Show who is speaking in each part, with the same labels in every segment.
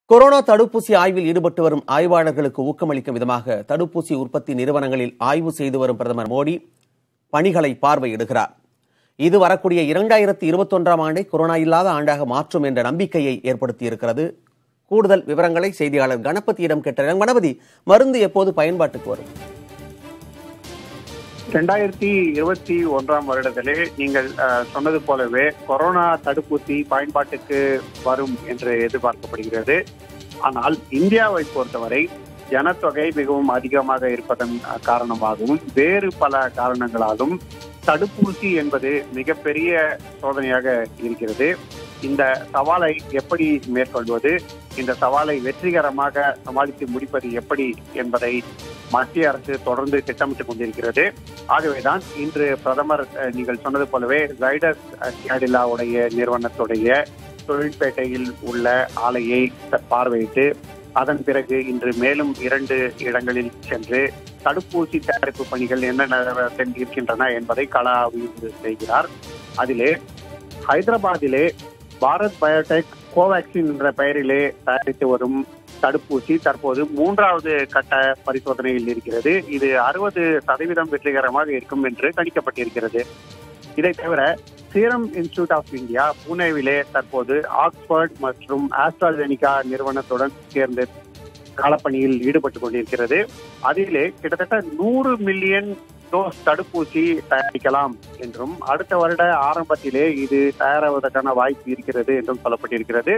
Speaker 1: corona தடுப்பூசி ஆய்வில் ஈடுபட்டு வரும் ஆய்வாளர்களுக்கு ஊக்கமளிக்கும் விதமாக தடுப்பூசி உற்பத்தி நிறுவனங்களில் ஆய்வு செய்து வரும் பிரதமர் மோடி பணிகளை பார்வையிடுகிறார் இது வரக்கூடிய இரண்டாயிரத்தி இருபத்தொன்றாம் ஆண்டை கொரோனா இல்லாத ஆண்டாக மாற்றும் என்ற நம்பிக்கையை ஏற்படுத்தியிருக்கிறது கூடுதல் விவரங்களை செய்தியாளர் கணபதியிடம் கேட்டனர் கணபதி மருந்து எப்போது பயன்பாட்டுக்கு வரும்
Speaker 2: ரெண்டாயிரத்தி இருபத்தி ஒன்றாம் வருடத்திலே நீங்கள் அஹ், சொன்னது போலவே கொரோனா தடுப்பூசி பயன்பாட்டுக்கு வரும் என்று எதிர்பார்க்கப்படுகிறது ஆனால் இந்தியாவை பொறுத்தவரை ஜனத்தொகை மிகவும் அதிகமாக இருப்பதன் அஹ், காரணமாகவும் வேறு பல காரணங்களாலும் தடுப்பூசி என்பது மிகப்பெரிய சோதனையாக இருக்கிறது இந்த சவாலை எப்படி மேற்கொள்வது இந்த சவாலை வெற்றிகரமாக சமாளித்து முடிப்பது எப்படி என்பதை மத்திய அரசு தொடர்ந்து திட்டமிட்டுக் கொண்டிருக்கிறது ஆகவேதான் இன்று பிரதமர் அஹ், நீங்கள் சொன்னது போலவே ஜைடஸ் கேடிலாவுடைய நிறுவனத்துடைய தொழில்பேட்டையில் உள்ள ஆலையை த- பார்வையிட்டு அதன் பிறகு இன்று மேலும் இரண்டு இடங்களில் சென்று தடுப்பூசி தயாரிப்பு பணிகள் என்ன இருக்கின்றன என்பதை கள ஆய்வு செய்கிறார் அதிலே ஹைதராபாத்திலே பாரத் பயோடெக் கோவேக்சின் என்ற பெயரிலே தயாரித்து வரும் தடுப்பூசி தற்போது மூன்றாவது கட்ட பரிசோதனையில் இருக்கிறது இது அறுபது சதவீதம் வெற்றிகரமாக இருக்கும் என்று கணிக்கப்பட்டிருக்கிறது இதை தவிர சீரம் இன்ஸ்டிடியூட் ஆஃப் இந்தியா புனேவிலே தற்போது ஆக்ஸ்போர்ட் மற்றும் ஆஸ்ட்ராஜெனிகா நிறுவனத்துடன் சேர்ந்து களப்பணியில் ஈடுபட்டு கொண்டிருக்கிறது அதிலே கிட்டத்தட்ட நூறு மில்லியன் டோஸ் தடுப்பூசி தயாரிக்கலாம் என்றும் அடுத்த வருட ஆரம்பத்திலே இது தயாராவதற்கான வாய்ப்பு இருக்கிறது என்றும் சொல்லப்பட்டிருக்கிறது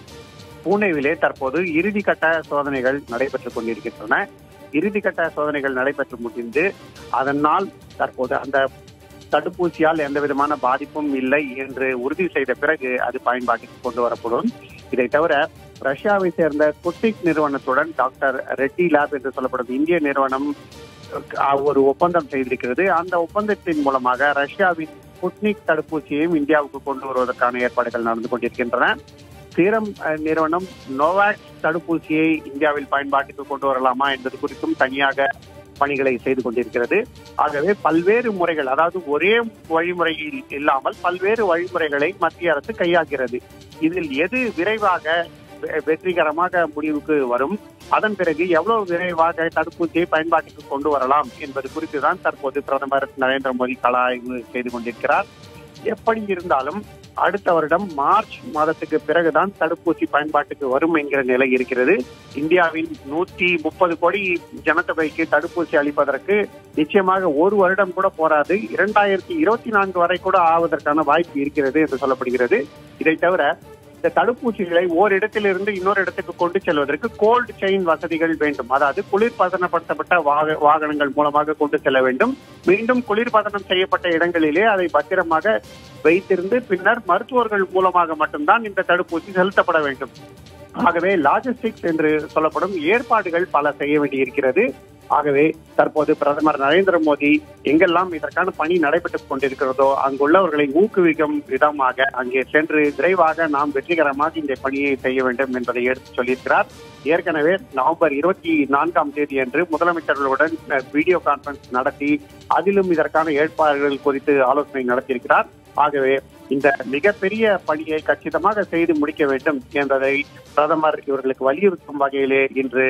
Speaker 2: பூனேவிலே தற்போது இறுதிக்கட்ட சோதனைகள் நடைபெற்றுக் கொண்டிருக்கின்றன இறுதிக்கட்ட சோதனைகள் நடைபெற்று முடிந்து அதனால் தற்போது அந்த தடுப்பூசியால் எந்த விதமான பாதிப்பும் இல்லை என்று உறுதி செய்த பிறகு அது பயன்பாட்டுக்கு கொண்டு வரப்படும் இதை தவிர ரஷ்யாவை சேர்ந்த குட்டிக் நிறுவனத்துடன் டாக்டர் ரெட்டி லேப் என்று சொல்லப்படும் இந்திய நிறுவனம் அஹ், ஒரு ஒப்பந்தம் செய்திருக்கிறது அந்த ஒப்பந்தத்தின் மூலமாக ரஷ்யாவின் ஸ்புட்னிக் தடுப்பூசியையும் இந்தியாவுக்கு கொண்டு வருவதற்கான ஏற்பாடுகள் நடந்து கொண்டிருக்கின்றன சீரம் அஹ், நிறுவனம் நோவாக்ஸ் தடுப்பூசியை இந்தியாவில் பயன்பாட்டுக்கு கொண்டு வரலாமா என்பது குறித்தும் தனியாக பணிகளை செய்து கொண்டிருக்கிறது ஆகவே பல்வேறு முறைகள் அதாவது ஒரே வழிமுறையில் இல்லாமல் பல்வேறு வழிமுறைகளை மத்திய அரசு கையாள்கிறது இதில் எது விரைவாக வெ- வெற்றிகரமாக முடிவுக்கு வரும் அதன் பிறகு எவ்வளவு விரைவாக தடுப்பூசியை பயன்பாட்டுக்கு கொண்டு வரலாம் என்பது குறித்து தான் தற்போது பிரதமர் நரேந்திர மோடி கள ஆய்வு செய்து கொண்டிருக்கிறார் எப்படி இருந்தாலும் அடுத்த வருடம் மார்ச் மாதத்துக்கு பிறகுதான் தடுப்பூசி பயன்பாட்டுக்கு வரும் என்கிற நிலை இருக்கிறது இந்தியாவின் நூற்றி முப்பது கோடி ஜனத்தொகைக்கு தடுப்பூசி அளிப்பதற்கு நிச்சயமாக ஒரு வருடம் கூட போராது இரண்டாயிரத்தி இருபத்தி நான்கு வரை கூட ஆவதற்கான வாய்ப்பு இருக்கிறது என்று சொல்லப்படுகிறது இதை தவிர இந்த தடுப்பூசிகளை ஓரிடத்திலிருந்து இன்னொரு இடத்துக்கு கொண்டு செல்வதற்கு கோல்டு செயின் வசதிகள் வேண்டும் அதாவது குளிர்பதனப்படுத்தப்பட்ட வாக- வாகனங்கள் மூலமாக கொண்டு செல்ல வேண்டும் மீண்டும் குளிர்பதனம் செய்யப்பட்ட இடங்களிலே அதை பத்திரமாக வைத்திருந்து பின்னர் மருத்துவர்கள் மூலமாக மட்டும்தான் இந்த தடுப்பூசி செலுத்தப்பட வேண்டும் ஆகவே லாஜிஸ்டிக்ஸ் என்று சொல்லப்படும் ஏற்பாடுகள் பல செய்ய வேண்டியிருக்கிறது ஆகவே தற்போது பிரதமர் நரேந்திர மோடி எங்கெல்லாம் இதற்கான பணி நடைபெற்றுக் கொண்டிருக்கிறதோ அங்குள்ளவர்களை ஊக்குவிக்கும் விதமாக அங்கே சென்று விரைவாக நாம் வெற்றிகரமாக இந்த பணியை செய்ய வேண்டும் என்பதை எடுத்து சொல்லியிருக்கிறார் ஏற்கனவே நவம்பர் இருபத்தி நான்காம் தேதி அன்று முதலமைச்சர்களுடன் அஹ், வீடியோ கான்பரன்ஸ் நடத்தி அதிலும் இதற்கான ஏற்பாடுகள் குறித்து ஆலோசனை நடத்தியிருக்கிறார் ஆகவே இந்த மிகப்பெரிய பணியை கச்சிதமாக செய்து முடிக்க வேண்டும் என்பதை பிரதமர் இவர்களுக்கு வலியுறுத்தும் வகையிலே இன்று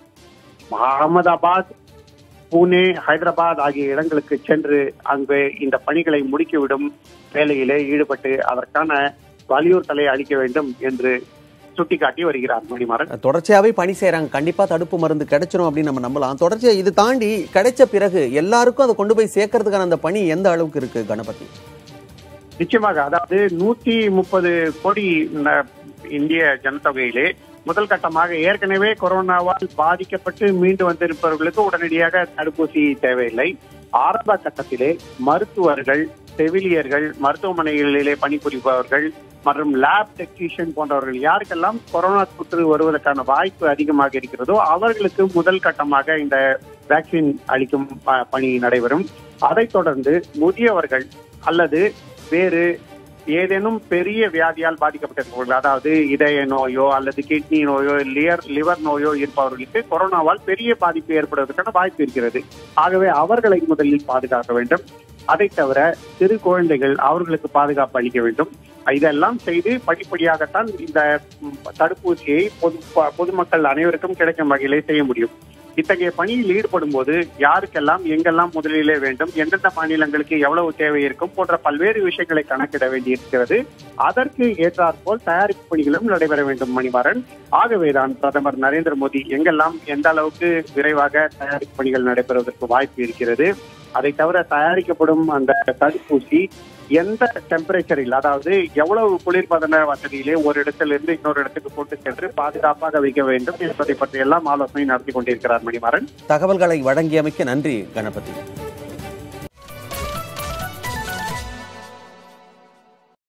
Speaker 2: அகமதாபாத் புனே ஹைதராபாத் ஆகிய இடங்களுக்கு சென்று அங்கு இந்த பணிகளை முடுக்கிவிடும் வேலையிலே ஈடுபட்டு அதற்கான வலியுறுத்தலை அளிக்க வேண்டும் என்று சுட்டிக்காட்டி வருகிறார் மணிமாறன்
Speaker 1: தொடர்ச்சியாவே பணி செய்யறாங்க கண்டிப்பா தடுப்பு மருந்து கிடைச்சிரும் அப்படின்னு நம்ம நம்பலாம் தொடர்ச்சியா இது தாண்டி கிடைச்ச பிறகு எல்லாருக்கும் அதை கொண்டு போய் சேர்க்கறதுக்கான அந்த பணி எந்த அளவுக்கு இருக்கு கணபதி
Speaker 2: நிச்சயமாக அதாவது நூத்தி முப்பது கோடி ந- இந்திய ஜனத்தொகையிலே முதல் கட்டமாக ஏற்கனவே கொரோனாவால் பாதிக்கப்பட்டு மீண்டு வந்திருப்பவர்களுக்கு உடனடியாக தடுப்பூசி தேவையில்லை ஆரம்ப கட்டத்திலே மருத்துவர்கள் செவிலியர்கள் மருத்துவமனைகளிலே பணிபுரிபவர்கள் மற்றும் லேப் டெக்னீஷியன் போன்றவர்கள் யாருக்கெல்லாம் கொரோனா தொற்று வருவதற்கான வாய்ப்பு அதிகமாக இருக்கிறதோ அவர்களுக்கு முதல் கட்டமாக இந்த வேக்சின் அளிக்கும் ப- பணி நடைபெறும் அதைத் தொடர்ந்து முதியவர்கள் அல்லது வேறு ஏதேனும் பெரிய வியாதியால் பாதிக்கப்பட்டிருப்பவர்கள் அதாவது இதய நோயோ அல்லது கிட்னி நோயோ லியர் லிவர் நோயோ இருப்பவர்களுக்கு கொரோனாவால் பெரிய பாதிப்பு ஏற்படுவதற்கான வாய்ப்பு இருக்கிறது ஆகவே அவர்களை முதலில் பாதுகாக்க வேண்டும் அதை தவிர சிறு குழந்தைகள் அவர்களுக்கு பாதுகாப்பு அளிக்க வேண்டும் இதெல்லாம் செய்து படிப்படியாகத்தான் இந்த ம், தடுப்பூசியை பொது ப- பொதுமக்கள் அனைவருக்கும் கிடைக்கும் வகையிலே செய்ய முடியும் இத்தகைய பணியில் ஈடுபடும் போது யாருக்கெல்லாம் எங்கெல்லாம் முதலிலே வேண்டும் எந்தெந்த மாநிலங்களுக்கு எவ்வளவு தேவை இருக்கும் போன்ற பல்வேறு விஷயங்களை கணக்கிட வேண்டியிருக்கிறது அதற்கு ஏற்றாற்போல் தயாரிப்பு பணிகளும் நடைபெற வேண்டும் மணிமாறன் ஆகவேதான் பிரதமர் நரேந்திர மோடி எங்கெல்லாம் எந்த அளவுக்கு விரைவாக தயாரிப்பு பணிகள் நடைபெறுவதற்கு வாய்ப்பு இருக்கிறது அதை தவிர தயாரிக்கப்படும் அந்த தடுப்பூசி எந்த டெம்பரேச்சரில் அதாவது எவ்வளவு குளிர்பதன வசதியிலே ஒரு இடத்திலிருந்து இன்னொரு இடத்துக்கு கொண்டு சென்று பாதுகாப்பாக வைக்க வேண்டும் என்பதை பற்றி எல்லாம் ஆலோசனை நடத்தி கொண்டிருக்கிறார் மணிமாறன்
Speaker 1: தகவல்களை வழங்கியமைக்கு நன்றி கணபதி